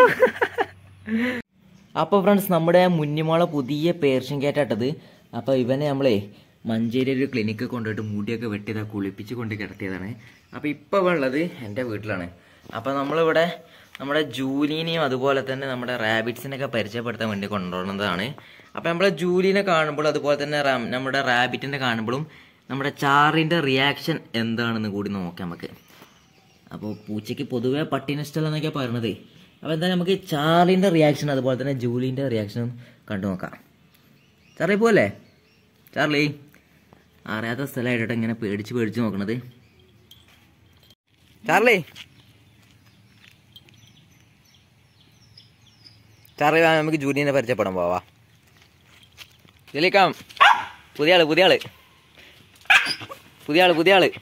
അപ്പോൾ ഫ്രണ്ട്സ് നമ്മുടെ മുന്നിമോളെ പുതിയ പേർഷ്യൻ കാറ്റാട്ടത് അപ്പോൾ ഇവനെ നമ്മളെ മഞ്ചേരി ഒരു ക്ലിനിക്കിൽ കൊണ്ടുപോയിട്ട് മുടിയൊക്കെ വെട്ടിയതാ കുളിപ്പിച്ച് കൊണ്ട് കിടത്തിയതാണ് അപ്പോൾ ഇപ്പോൾ ഉള്ളത് എൻ്റെ വീട്ടിലാണ് അപ്പോൾ നമ്മളിവിടെ നമ്മുടെ ജൂലിനെയും അതുപോലെ തന്നെ നമ്മുടെ റാബിറ്റ്സിനൊക്കെ പരിചയപ്പെടുത്താൻ വേണ്ടി കൊണ്ടുവരുന്നതാണ് അപ്പോൾ നമ്മളെ ജൂലിനെ കാണുമ്പോൾ അതുപോലെ തന്നെ റാം- നമ്മുടെ റാബിറ്റിനെ കാണുമ്പോഴും നമ്മുടെ ചാറിൻ്റെ റിയാക്ഷൻ എന്താണെന്ന് കൂടി നോക്കാം നമുക്ക് അപ്പോൾ പൂച്ചയ്ക്ക് പൊതുവെ പട്ടീനെ ഇഷ്ടമല്ലെന്നൊക്കെ പറയണത് അപ്പോൾ എന്തായാലും നമുക്ക് ചാർലിൻ്റെ റിയാക്ഷൻ അതുപോലെ തന്നെ ജൂലിൻ്റെ റിയാക്ഷനും കണ്ടു നോക്കാം ചാർലി പോലെ ചാർലി അറിയാത്ത സ്ഥലമായിട്ടോ ഇങ്ങനെ പേടിച്ച് പേടിച്ച് നോക്കണത് ചാർലി ചാർലി വാ നമുക്ക് ജൂലിനെ പരിചയപ്പെടാൻ പോവാ ജൂലിക്കാം പുതിയ ആള് പുതിയ ആള് പുതിയ ആള് പുതിയ ആള്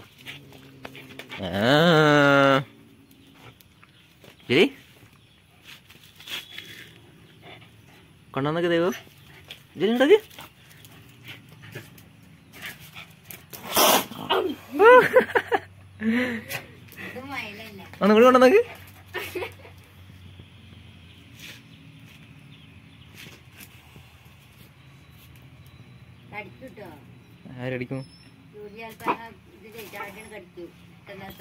ആ. ശരി കൊണ്ടുവന്നൊക്കെ ദൈവം ഇതിലുണ്ടത് ഒന്നും കൂടി കൊണ്ടുവന്നോക്ക് കടിക്കൂട്ടോ ആരടിക്കും ജോലി ആൾക്കാർ ഇത് ചാടിയാണ് കടിക്കൂ എന്നാ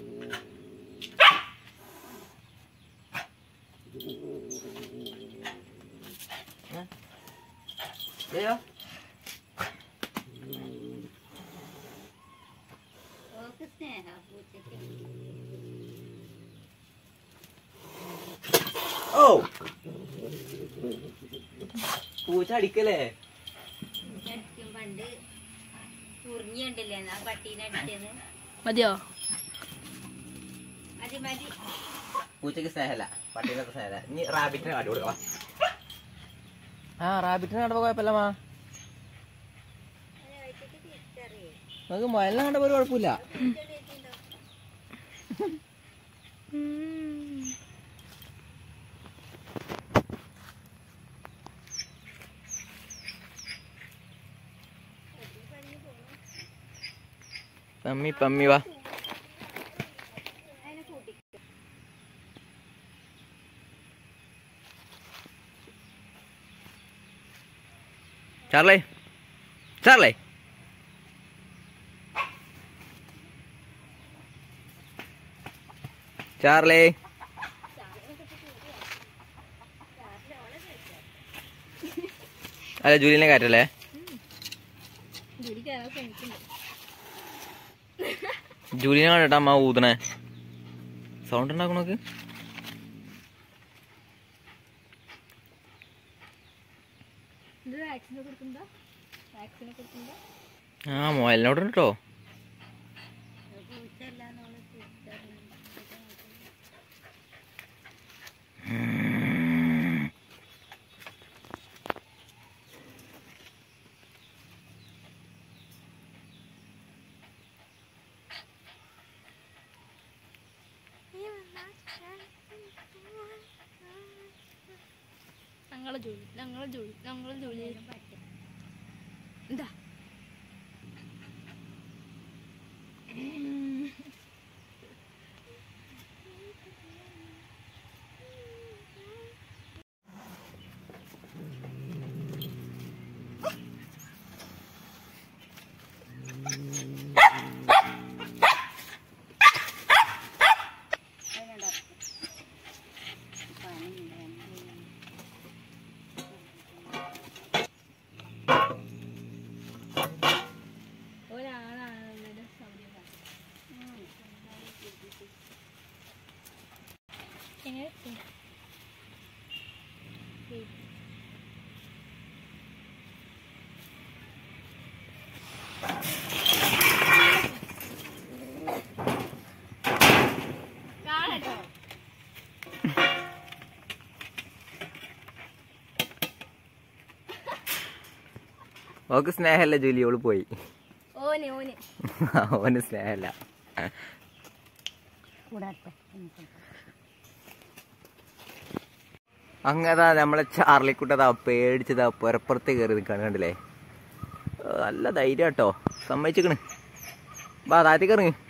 ഓക്ക് സ്നേഹ പൂച്ചയ്ക്ക് ഓ പൂച്ച അടിക്കല്ലേ അടിക്കും പണ്ട് കുറിഞ്ഞിണ്ടല്ലേ ആ പട്ടീനെ അടിച്ചത് മതിയോ മതി മതി പൂച്ചക്ക് സ്നേഹമല്ല പട്ടീനൊക്കെ സ്നേഹമല്ല ഇനി റാബിറ്റിനെ കാട്ടി കൊടുക്കാം ആ റാബിറ്റിനെ കണ്ടപ്പോ കുഴപ്പമില്ല മാ നമുക്ക് മഴലിനെ കണ്ടപ്പോ ഒരു കുഴപ്പമില്ല പമ്മി പമ്മി വാ ചാർലേ ചാർലേ ചാർലേ അല്ല ജൂലിനെ കാറ്റല്ലേ ജൂലിനെ കണ്ടിട്ട് അമ്മ ഊതണേ സൗണ്ട് ഉണ്ടാക്കണോക്ക് ആ മൊയലിനോട് കേട്ടോ ഞങ്ങളെ ജോലി ഞങ്ങളെ ജോലി ഞങ്ങളെ ജോലി എന്താ ഒരാളാണ് സൗകര്യം എങ്ങനെ കാണട്ടോ ഓക്ക് സ്നേഹമല്ല ജൂലി ഓള് പോയി ഓന് ഓന് അവന് സ്നേഹമല്ല കൂടാത്തെ അങ്ങതാ നമ്മളെ ചാർലിക്കുട്ടതാ പേടിച്ചതാ പുരപ്പുറത്ത് കയറി നിൽക്കാണ് കണ്ടില്ലേ ഏ, നല്ല ധൈര്യം കേട്ടോ സമ്മതിച്ചിക്കണ് ബാ താഴത്തേക്ക് ഇറങ്ങ്